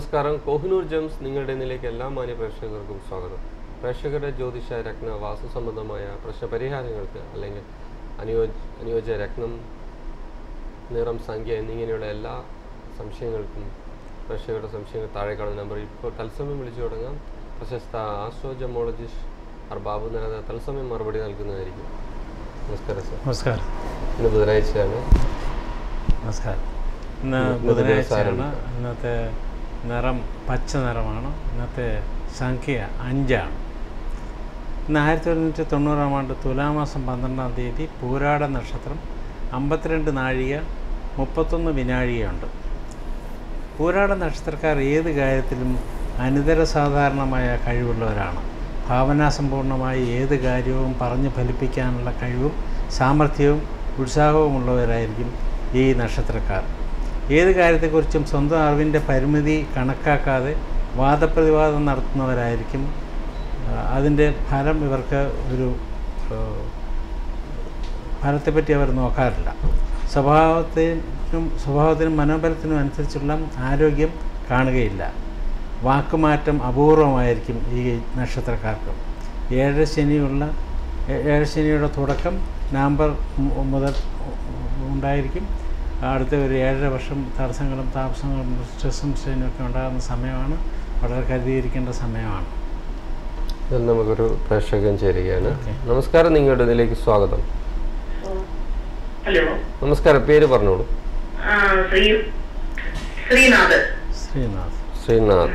നമസ്കാരം കോഹിനൂർ ജംസ് നിങ്ങളുടെ ഇന്നിലേക്ക് എല്ലാ മാന്യ പ്രേക്ഷകർക്കും സ്വാഗതം പ്രേക്ഷകരുടെ ജ്യോതിഷ രത്ന വാസ്തു സംബന്ധമായ പ്രശ്ന പരിഹാരങ്ങൾക്ക് അല്ലെങ്കിൽ അനുയോജ അനുയോജ്യ രത്നം നിറം സംഖ്യ എന്നിങ്ങനെയുള്ള എല്ലാ സംശയങ്ങൾക്കും പ്രേക്ഷകരുടെ സംശയങ്ങൾ താഴെ കാണുന്ന നമ്പറിൽ ഇപ്പോൾ തത്സമയം വിളിച്ചു തുടങ്ങാം പ്രശസ്ത ആസ്ട്രോജമോളജിസ്റ്റ് ആർ ബാബു നരത തത്സമയം മറുപടി നൽകുന്നതായിരിക്കും നമസ്കാരം സർ നമസ്കാരം ഇന്ന് ബുധനാഴ്ചയാണ് നമസ്കാരം ഇന്ന് ഇന്നത്തെ ബുധനാഴ്ചയാണ് ദിവസം ഇന്നത്തെ നിറം പച്ച നിറമാണ് ഇന്നത്തെ സംഖ്യ അഞ്ചാണ് ഇന്ന് ആയിരത്തി തൊണ്ണൂറ്റി തൊണ്ണൂറാം ആണ്ട് തുലാമാസം പന്ത്രണ്ടാം തീയതി പൂരാട നക്ഷത്രം അമ്പത്തിരണ്ട് നാഴിക മുപ്പത്തൊന്ന് വിനാഴികയുണ്ട് പൂരാട നക്ഷത്രക്കാർ ഏത് കാര്യത്തിലും അനിതര സാധാരണമായ കഴിവുള്ളവരാണ് ഭാവനാസമ്പൂർണമായി ഏത് കാര്യവും പറഞ്ഞ് ഫലിപ്പിക്കാനുള്ള കഴിവും സാമർഥ്യവും ഉത്സാഹവുമുള്ളവരായിരിക്കും ഈ നക്ഷത്രക്കാർ ഏത് കാര്യത്തെക്കുറിച്ചും സ്വന്തം അറിവിൻ്റെ പരിമിതി കണക്കാക്കാതെ വാദപ്രതിവാദം നടത്തുന്നവരായിരിക്കും ആ, അതിൻ്റെ ഫലം ഇവർക്ക് ഒരു ആ, ഫലത്തെപ്പറ്റി അവർ നോക്കാറില്ല സ്വഭാവത്തിനും സ്വഭാവത്തിനും മനോബലത്തിനും അനുസരിച്ചുള്ള ആരോഗ്യം കാണുകയില്ല വാക്കുമാറ്റം അപൂർവമായിരിക്കും ഈ നക്ഷത്രക്കാർക്ക് ഏഴര ശനിയുള്ള ഏ- ഏഴര ശനിയുടെ തുടക്കം നവംബർ മു- മുതൽ ഉണ്ടായിരിക്കും അടുത്ത ഒരു ഏഴര വർഷം തടസ്സങ്ങളും താമസങ്ങളും സ്ട്രെസ്സും സ്ട്രെയിനും ഒക്കെ ഉണ്ടാകുന്ന സമയമാണ് വളരെ കരുതിയിരിക്കേണ്ട സമയമാണ് ഇതിൽ നമുക്കൊരു പ്രേക്ഷകൻ ചേരുകയാണ് ഓക്കെ. നമസ്കാരം നിങ്ങളുടെ ഇതിലേക്ക് സ്വാഗതം ഹലോ നമസ്കാരം പേര് പറഞ്ഞോളൂ ആ ശ്രീ ശ്രീനാഥ് ശ്രീനാഥ് ശ്രീനാഥ്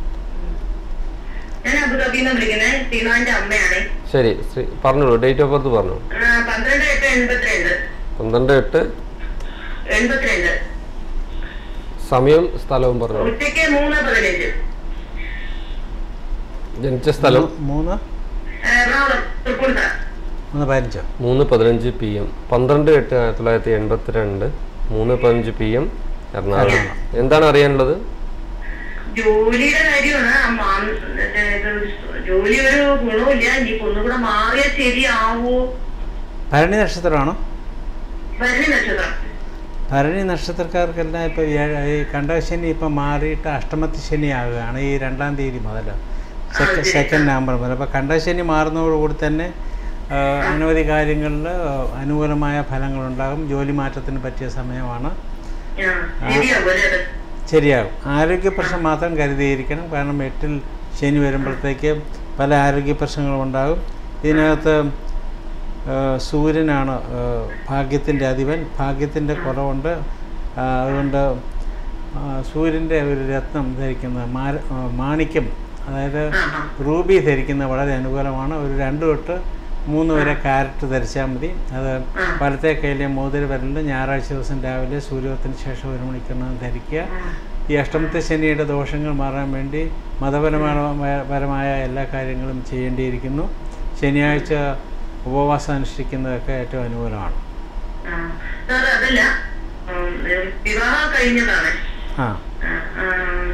ഞാൻ അബുദാബിന്ന് വിളിക്കുന്നത് ശ്രീനാഥിന്റെ അമ്മയാണ് ശരി ശ്രീ പറഞ്ഞോളൂ ഡേറ്റ് ഓഫ് ബർത്ത് പറഞ്ഞോളൂ ആ, പന്ത്രണ്ട് എട്ട് എൺപത്തിരണ്ട് പന്ത്രണ്ട് എട്ട് എൺപത്തിരണ്ട് സമയം സ്ഥലവും പറഞ്ഞോളൂ ഉച്ചയ്ക്ക് മൂന്ന് പതിനഞ്ച് ജനിച്ച സ്ഥലം മൂന്ന് ആ, എറണാകുളം തൃപ്പൂണിത്തറ മൂന്ന് പതിനഞ്ചോ മൂന്ന് പതിനഞ്ച് പി എം പന്ത്രണ്ട് എട്ട് ആയിരത്തി തൊള്ളായിരത്തി എൺപത്തിരണ്ട് മൂന്ന് പതിനഞ്ച് പി എം എറണാകുളം എന്താണ് അറിയാനുള്ളത് ജോലിയുടെ കാര്യമാണ് ആ മാ- ഇത് ജോലി ഒരു ഗുണമില്ല ഇനിയിപ്പോ ഒന്നുകൂടെ മാറിയാൽ ശരിയാവോ ഭരണി നക്ഷത്രമാണോ ഭരണി നക്ഷത്രം ഭരണി നക്ഷത്രക്കാർക്കെല്ലാം ഇപ്പോൾ ഈ കണ്ടശനി ഇപ്പം മാറിയിട്ട് അഷ്ടമത്തി ശനി ആവുകയാണ് ഈ രണ്ടാം തീയതി മുതൽ സെക്കൻഡ് സെക്കൻഡ് നവംബർ മുതൽ അപ്പോൾ കണ്ടശനി മാറുന്നതോടുകൂടി തന്നെ ആ, അനവധി കാര്യങ്ങളിൽ അനുകൂലമായ ഫലങ്ങളുണ്ടാകും ജോലി മാറ്റത്തിന് പറ്റിയ സമയമാണ് ആ, ശരിയാവോ അല്ലേ അത് ശരിയാകും ആരോഗ്യ പ്രശ്നം മാത്രം കരുതിയിരിക്കണം കാരണം എട്ടിൽ ശനി വരുമ്പോഴത്തേക്ക് പല ആരോഗ്യ പ്രശ്നങ്ങളും ഉണ്ടാകും ഇതിനകത്ത് ആ, സൂര്യനാണ് ഭാഗ്യത്തിൻ്റെ അധിപൻ ഭാഗ്യത്തിൻ്റെ കുറവുണ്ട് ആ, അതുകൊണ്ട് ആ, സൂര്യൻ്റെ ഒരു രത്നം ധരിക്കുന്ന മാര ആ, മാണിക്യം അതായത് ആ, ആ. റൂബി ധരിക്കുന്നത് വളരെ അനുകൂലമാണ് ഒരു രണ്ട് തൊട്ട് മൂന്ന് വരെ കാരറ്റ് ധരിച്ചാൽ മതി അത് ആ. വലത്തെ കയ്യിലെ മോതിര വരലിൽ ഞായറാഴ്ച ദിവസം രാവിലെ സൂര്യോദയത്തിന് ശേഷം ഒരു മണിക്കൂറിനകം ധരിക്കുക ഈ അഷ്ടമത്തെ ശനിയുടെ ദോഷങ്ങൾ മാറാൻ വേണ്ടി മതപരമായ പരമായ എല്ലാ കാര്യങ്ങളും ചെയ്യേണ്ടിയിരിക്കുന്നു ശനിയാഴ്ച ഉപവാസം അനുഷ്ഠിക്കുന്നതൊക്കെ ഏറ്റവും അനുകൂലമാണ് ആ, സാർ അതല്ല ഉം, വിവാഹം കഴിഞ്ഞതാണ് ആ ആ, ആ,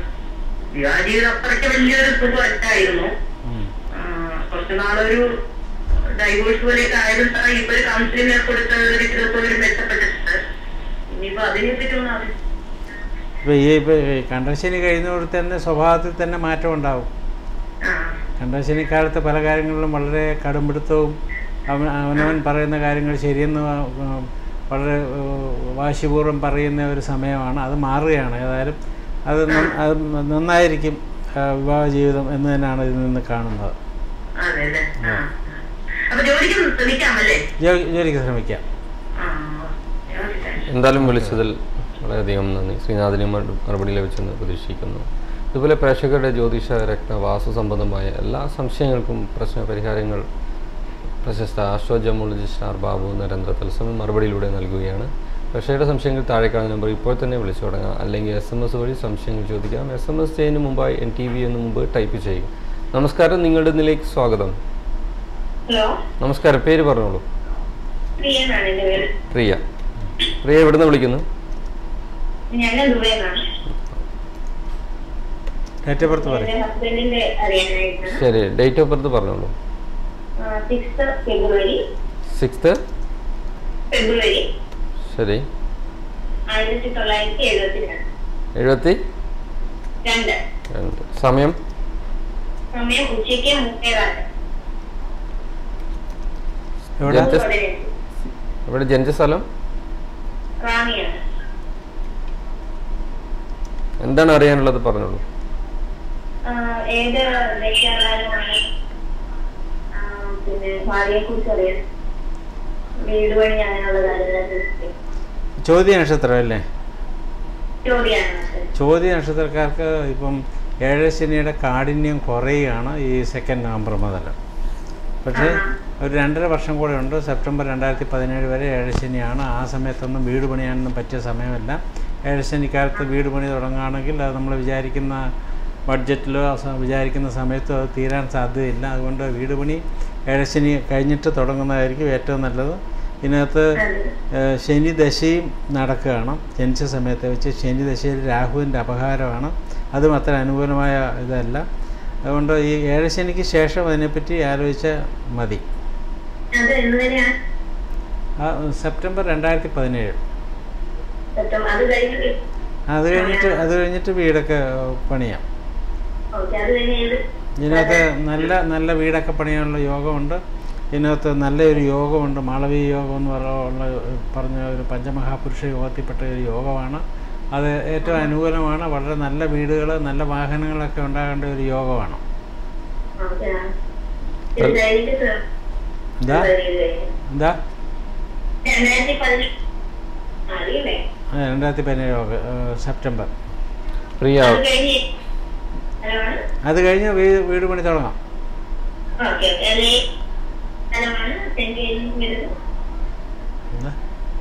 വിവാഹ ജീവിതം അത്രയ്ക്ക് വലിയൊരു സുഖമല്ലായിരുന്നു ഉം. ആ, കുറച്ച് നാളൊരു ഡൈവോഴ്സ് പോലെയൊക്കെ ആയാലും സാർ ഇപ്പൊ ഒരു കൗൺസിലിംഗ് കൊടുത്ത ഒരു ഇതൊക്കെ ഒരു മെച്ചപ്പെട്ടിട്ടുണ്ട് ഇനിയിപ്പോ അതിനെ പറ്റി ഒന്ന് അറിയാം ഇപ്പോൾ ഈ ഇപ്പോൾ കണ്ടശനി കഴിയുന്നതോടെ തന്നെ സ്വഭാവത്തിൽ തന്നെ മാറ്റം ഉണ്ടാവും ആ കണ്ടശനി കാലത്ത് പല കാര്യങ്ങളിലും വളരെ കടുംപിടുത്തവും അവൻ അവനവൻ പറയുന്ന കാര്യങ്ങൾ ശരിയെന്ന് ആ, വളരെ ആ, വാശിപൂർവ്വം പറയുന്ന ഒരു സമയമാണ് അത് മാറുകയാണ് ഏതായാലും അത് നന്ന- അത് നന്നായിരിക്കും ആ, വിവാഹ ജീവിതം എന്ന് തന്നെയാണ് ഇതിൽ നിന്ന് കാണുന്നത് അതെ അല്ലേ ആ അപ്പൊ ജോലിക്ക് ശ്രമിക്കാമല്ലേ ജോ- ജോലിക്ക് ശ്രമിക്കാം ആ ഓക്കെ. എന്തായാലും വിളിച്ചതിൽ വളരെയധികം നന്ദി ശ്രീനാഥിന് മറു- മറുപടി ലഭിച്ചെന്ന് പ്രതീക്ഷിക്കുന്നു ഇതുപോലെ പ്രേക്ഷകരുടെ ജ്യോതിഷ രത്ന വാസ്തു സംബന്ധമായ എല്ലാ സംശയങ്ങൾക്കും പ്രശ്ന പരിഹാരങ്ങൾ പ്രശസ്ത ആസ്ട്രോജമോളജിസ്റ്റ് ആർ ബാബു നരേന്ദ്ര തത്സമയം മറുപടിയിലൂടെ നൽകുകയാണ് പ്രേക്ഷകരുടെ സംശയങ്ങൾ താഴെ കാണുന്ന നമ്പർ ഇപ്പോൾ തന്നെ വിളിച്ചു തുടങ്ങാം അല്ലെങ്കിൽ എസ് എം എസ് വഴി സംശയങ്ങൾ ചോദിക്കാം എസ് എം എസ് ചെയ്യുന്നതിന് മുമ്പായി എൻ ടി വി എന്ന് മുമ്പ് ടൈപ്പ് ചെയ്യും നമസ്കാരം നിങ്ങളുടെ ഇതിലേക്ക് സ്വാഗതം ഹലോ നമസ്കാരം പേര് പറഞ്ഞോളൂ പ്രിയെന്നാണ് എന്റെ പേര് പ്രിയ പ്രിയ എവിടുന്ന് വിളിക്കുന്നു ഞങ്ങൾ ദുബൈന്നാണ് ഡേറ്റ് ഓഫ് ബർത്ത് പറയും എന്റെ ഹസ്ബൻഡിന്റെ അറിയാനായിട്ടാണ് ശരി ഡേറ്റ് ഓഫ് ബർത്ത് പറഞ്ഞോളൂ സിക്സ് ഫെബ്രുവരി സിക്സ്ത്ത് ഫെബ്രുവരി ശരി ആയിരത്തി തൊള്ളായിരത്തി എഴുപത്തി രണ്ട് എഴുപത്തി രണ്ട് രണ്ട് സമയം സമയം ഉച്ചയ്ക്ക് മുട്ടേകാലം എവിടെ ജനിച്ച ഇവിടെ ജനിച്ച സ്ഥലം റാണിയാണ് എന്താണ് അറിയാനുള്ളത് പറഞ്ഞോളൂ ആ, ഏത് ദേശകാലമാണ് പിന്നെ ഭാര്യയെ കുറിച്ച് അറിയാം വീട് പണി അങ്ങനെയുള്ള കാര്യങ്ങളെ ചോദ്യ നക്ഷത്രം അല്ലേ ജോലിയാണ് ചോദ്യ നക്ഷത്രക്കാർക്ക് ഇപ്പം ഏഴ് ശനിയുടെ കാഠിന്യം കുറയുകയാണ് ഈ സെക്കൻഡ് നവംബർ മുതൽ പക്ഷേ ഒരു രണ്ടര വർഷം കൂടെ ഉണ്ട് സെപ്റ്റംബർ രണ്ടായിരത്തി പതിനേഴ് വരെ ഏഴ് ശനിയാണ് ആ സമയത്തൊന്നും വീട് പണിയാനൊന്നും പറ്റിയ സമയമല്ല ഏഴ് ശനിക്കാലത്ത് വീട് പണി തുടങ്ങുകയാണെങ്കിൽ അത് നമ്മൾ വിചാരിക്കുന്ന ബഡ്ജറ്റിലോ സ- വിചാരിക്കുന്ന സമയത്തോ അത് തീരാൻ സാധ്യതയില്ല അതുകൊണ്ട് വീട് പണി ഏഴ് ശനി കഴിഞ്ഞിട്ട് തുടങ്ങുന്നതായിരിക്കും ഏറ്റവും നല്ലത് ഇതിനകത്ത് ഏഹ് ശനി ദശയും നടക്കുകയാണ് ജനിച്ച സമയത്ത് വെച്ച് ശനി ദശയിൽ രാഹുവിൻ്റെ അപഹാരമാണ് അതും അത്ര അനുകൂലമായ ഇതല്ല അതുകൊണ്ട് ഈ ഏഴ് ശനിക്ക് ശേഷം അതിനെപ്പറ്റി ആലോചിച്ചാൽ മതി അത് എന്ന് തന്നെയാണ് ആ സെപ്റ്റംബർ രണ്ടായിരത്തി പതിനേഴ് സത്യം അത് കഴിഞ്ഞിട്ട് അത് കഴിഞ്ഞിട്ട് അത് കഴിഞ്ഞിട്ട് വീടൊക്കെ ഏഹ്, പണിയാം ഓക്കെ അത് കഴിഞ്ഞ് ഏത് ഇതിനകത്ത് നല്ല നല്ല വീടൊക്കെ പണിയാനുള്ള യോഗമുണ്ട് ഇതിനകത്ത് നല്ലൊരു യോഗമുണ്ട് മാളവീയ യോഗം എന്ന് പറയുന്ന പറഞ്ഞ ഒരു പഞ്ചമഹാപുരുഷ യോഗത്തിൽപ്പെട്ട ഒരു യോഗമാണ് അത് ഏറ്റവും അനുകൂലമാണ് വളരെ നല്ല വീടുകൾ നല്ല വാഹനങ്ങളൊക്കെ ഉണ്ടാകേണ്ട ഒരു യോഗമാണ് ഓക്കെ ഇത് കഴിഞ്ഞിട്ട് എന്താ എന്താ രണ്ടായിരത്തി പതിനെട്ട് അറിയില്ലേ ആ, രണ്ടായിരത്തി പതിനേഴ് യോഗ ഏഹ്, സെപ്റ്റംബർ പ്രിയ അത് കഴിഞ്ഞ് ഹലോ അത് കഴിഞ്ഞ് വീട് വീട് പണി തുടങ്ങാം ഓക്കെ ഓക്കെ അല്ലേ സ്ഥലമാണ് സെന്റ് വരുന്നത് എന്താ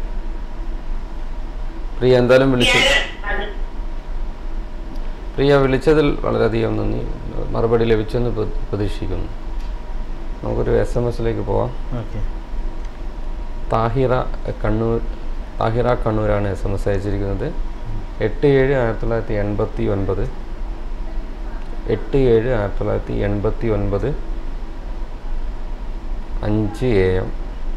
പ്രിയ എന്തായാലും വിളിച്ചു അത് പ്രിയ വിളിച്ചതിൽ വളരെയധികം നന്ദി മറുപടി ലഭിച്ചെന്ന് പ്ര- പ്രതീക്ഷിക്കുന്നു നമുക്കൊരു എസ് എം എസിലേക്ക് പോവാം ഓക്കെ താഹിറ കണ്ണൂർ താഹിറ കണ്ണൂരാണ് എസ് എം എസ് അയച്ചിരിക്കുന്നത് എട്ട് ഏഴ് ആയിരത്തി തൊള്ളായിരത്തി എൺപത്തി ഒൻപത് എട്ട് ഏഴ് ആയിരത്തി തൊള്ളായിരത്തി എൺപത്തി ഒൻപത് അഞ്ച് എ എം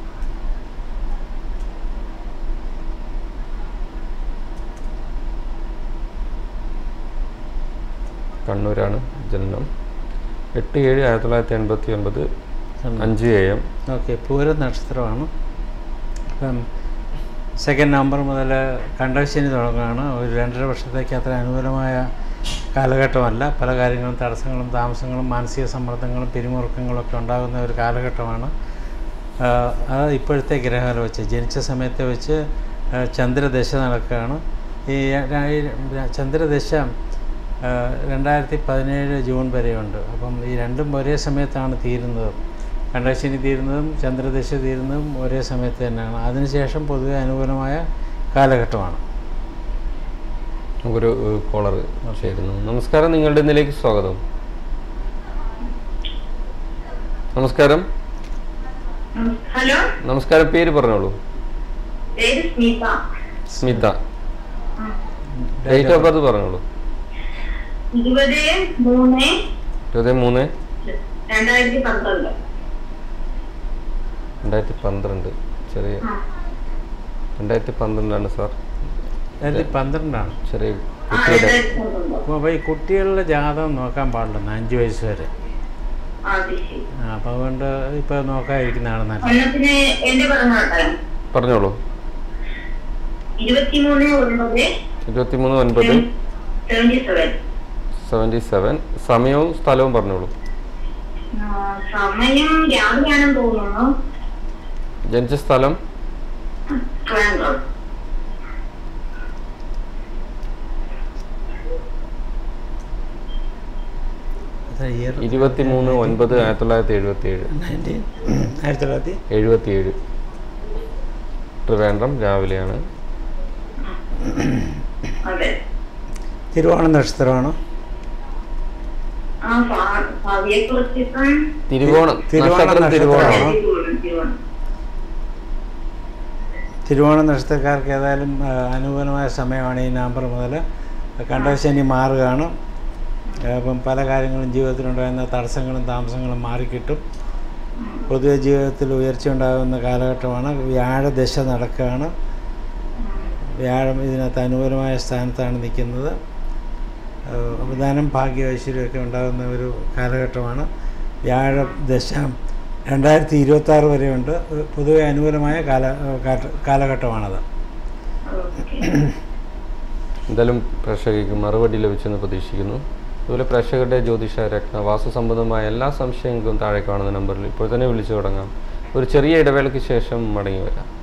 കണ്ണൂരാണ് ജനനം എട്ട് ഏഴ് ആയിരത്തി തൊള്ളായിരത്തി എൺപത്തി ഒൻപത് അഞ്ച് എ എം ഓക്കെ പൂര നക്ഷത്രമാണ് ഇപ്പം സെക്കൻഡ് നവംബർ മുതൽ കണ്ടശനി തുടങ്ങുകയാണ് ഒരു രണ്ടര വർഷത്തേക്ക് അത്ര അനുകൂലമായ കാലഘട്ടമല്ല പല കാര്യങ്ങളും തടസ്സങ്ങളും താമസങ്ങളും മാനസിക സമ്മർദ്ദങ്ങളും പിരിമുറുക്കങ്ങളും ഒക്കെ ഉണ്ടാകുന്ന ഒരു കാലഘട്ടമാണ് ആ, അത് ഇപ്പോഴത്തെ ഗ്രഹനില വെച്ച് ജനിച്ച സമയത്ത് വെച്ച് ആ, ചന്ദ്രദശ നടക്കുകയാണ് ഈ ര- ഈ ര- ചന്ദ്രദശ ആ, രണ്ടായിരത്തി പതിനേഴ് ജൂൺ വരെയുണ്ട് അപ്പം ഈ രണ്ടും ഒരേ സമയത്താണ് തീരുന്നത് കണ്ടശനി തീരുന്നതും ചന്ദ്രദശ തീരുന്നതും ഒരേ സമയത്ത് തന്നെയാണ് അതിനുശേഷം പൊതുവെ അനുകൂലമായ കാലഘട്ടമാണ് നമുക്കൊരു കോളർ ചേരുന്നു നമസ്കാരം നിങ്ങളുടെ ഇന്നിലേക്ക് സ്വാഗതം നമസ്കാരം ഹലോ നമസ്കാരം പേര് പറഞ്ഞോളൂ പേര് Smitha Smitha date of birth പറഞ്ഞോളൂ ഇരുപത് മൂന്ന് ഇരുപത് മൂന്ന് രണ്ടായിരത്തി പന്ത്രണ്ട് രണ്ടായിരത്തി പന്ത്രണ്ട് ചെറിയ ആ. രണ്ടായിരത്തി പന്ത്രണ്ടാണ് സാർ രണ്ടായിരത്തി പന്ത്രണ്ടാണ് ചെറിയ ആ കുട്ടിയുടെ രണ്ടായിരത്തി പന്ത്രണ്ട് അപ്പോൾ ഈ കുട്ടികളുടെ ജാതകം നോക്കാൻ പാടില്ലെന്ന് അഞ്ച് വയസ്സ് വരെ ആ അത് ശരി ആ, അപ്പോൾ അതുകൊണ്ട് ഇപ്പോൾ നോക്കാതിരിക്കുന്നതാണ് നല്ലത് ഒന്നത്തിന് എന്റെ പറഞ്ഞോട്ടെ പറഞ്ഞോളൂ ഇരുപത്തിമൂന്ന് ഒൻപത് ഇരുപത്തി മൂന്ന് ഒൻപത് സെവന്റി സെവൻ സെവൻറ്റി സെവൻ സമയവും സ്ഥലവും പറഞ്ഞോളൂ സമയം രാവിലെയാണെന്ന് തോന്നുന്നു ജനിച്ച സ്ഥലം ട്രാങ്കൾ എത്ര ഇയർ ഇരുപത്തി മൂന്ന് ഒൻപത് ആയിരത്തി തൊള്ളായിരത്തി എഴുപത്തി ഏഴ് നയൻറ്റീൻ ആയിരത്തി തൊള്ളായിരത്തി എഴുപത്തി ഏഴ് ട്രിവാൻഡ്രം രാവിലെയാണ് അതെ തിരുവോണം നക്ഷത്രമാണ് ആ ഭാവിയെ കുറിച്ച് ഇപ്പം തിരുവോണം തിരുവോണം നക്ഷത്രം തിരുവോണമാണ് നക്ഷത്രമാണോ? തിരുവോണം, തിരുവോണം. തിരുവോണം നക്ഷത്രക്കാർക്ക് ഏതായാലും ആ, അനുകൂലമായ സമയമാണ് ഈ നവംബർ മുതൽ കണ്ടശനി മാറുകയാണ് അപ്പം പല കാര്യങ്ങളും ജീവിതത്തിലുണ്ടാകുന്ന തടസ്സങ്ങളും താമസങ്ങളും മാറിക്കിട്ടും പൊതുവെ ജീവിതത്തിൽ ഉയർച്ച ഉണ്ടാകുന്ന കാലഘട്ടമാണ് വ്യാഴദശ നടക്കുകയാണ് വ്യാഴം ഇതിനകത്ത് അനുകൂലമായ സ്ഥാനത്താണ് നിൽക്കുന്നത് ഏഹ്, അവധാനം ഭാഗ്യ ഐശ്വര്യമൊക്കെ ഉണ്ടാകുന്ന ഒരു കാലഘട്ടമാണ് വ്യാഴ ദശ രണ്ടായിരത്തി ഇരുപത്തി ആറ് വരെയുണ്ട് ഏഹ്, പൊതുവെ അനുകൂലമായ കാല ഏഹ്, കാല- കാലഘട്ടമാണത് ഓക്കെ എന്തായാലും പ്രേക്ഷകർക്ക് മറുപടി ലഭിച്ചെന്ന് പ്രതീക്ഷിക്കുന്നു അതുപോലെ പ്രേക്ഷകരുടെ ജ്യോതിഷ രത്ന വാസ്തു സംബന്ധമായ എല്ലാ സംശയങ്ങൾക്കും താഴെ കാണുന്ന നമ്പറിൽ ഇപ്പോൾ തന്നെ വിളിച്ചു തുടങ്ങാം ഒരു ചെറിയ ഇടവേളയ്ക്ക് ശേഷം മടങ്ങി വരാം